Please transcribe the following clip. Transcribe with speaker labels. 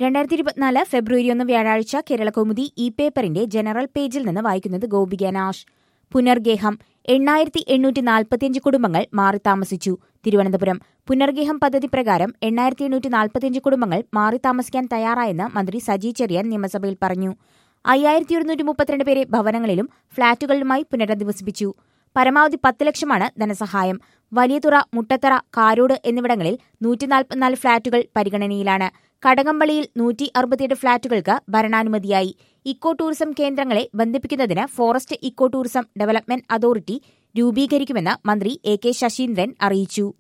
Speaker 1: രണ്ടായിരത്തി ഇരുപത്തിനാല് ഫെബ്രുവരി ഒന്ന് വ്യാഴാഴ്ച കേരളകൗമുദി ഇ പേപ്പറിന്റെ ജനറൽ പേജിൽ നിന്ന് വായിക്കുന്നത് ഗോപിക നാഷ് പുനർഗേഹം എണ്ണായിരത്തി എണ്ണൂറ്റി നാൽപ്പത്തിയഞ്ച് കുടുംബങ്ങൾ മാറി താമസിച്ചു തിരുവനന്തപുരം പുനർഗേഹം പദ്ധതി പ്രകാരം എണ്ണായിരത്തി എണ്ണൂറ്റി നാൽപ്പത്തിയഞ്ച് കുടുംബങ്ങൾ മാറി താമസിക്കാൻ തയ്യാറായെന്ന് മന്ത്രി സജി ചെറിയാൻ നിയമസഭയിൽ പറഞ്ഞു അയ്യായിരത്തി ഒരുന്നൂറ്റി മുപ്പത്തിരണ്ട് പേരെ ഭവനങ്ങളിലും ഫ്ളാറ്റുകളിലുമായി പുനരധിവസിപ്പിച്ചു പരമാവധി പത്ത് ലക്ഷമാണ് ധനസഹായം വലിയതുറ മുട്ടത്തറ കാരോട് എന്നിവിടങ്ങളിൽ നൂറ്റി നാൽപ്പത്തിനാല് ഫ്ളാറ്റുകൾ പരിഗണനയിലാണ് കടകംപള്ളിയിൽ നൂറ്റി അറുപത്തിയെട്ട് ഫ്ളാറ്റുകൾക്ക് ഭരണാനുമതിയായി ഇക്കോ ടൂറിസം കേന്ദ്രങ്ങളെ ബന്ധിപ്പിക്കുന്നതിന് forest eco tourism development authority രൂപീകരിക്കുമെന്ന് മന്ത്രി എ കെ ശശീന്ദ്രൻ അറിയിച്ചു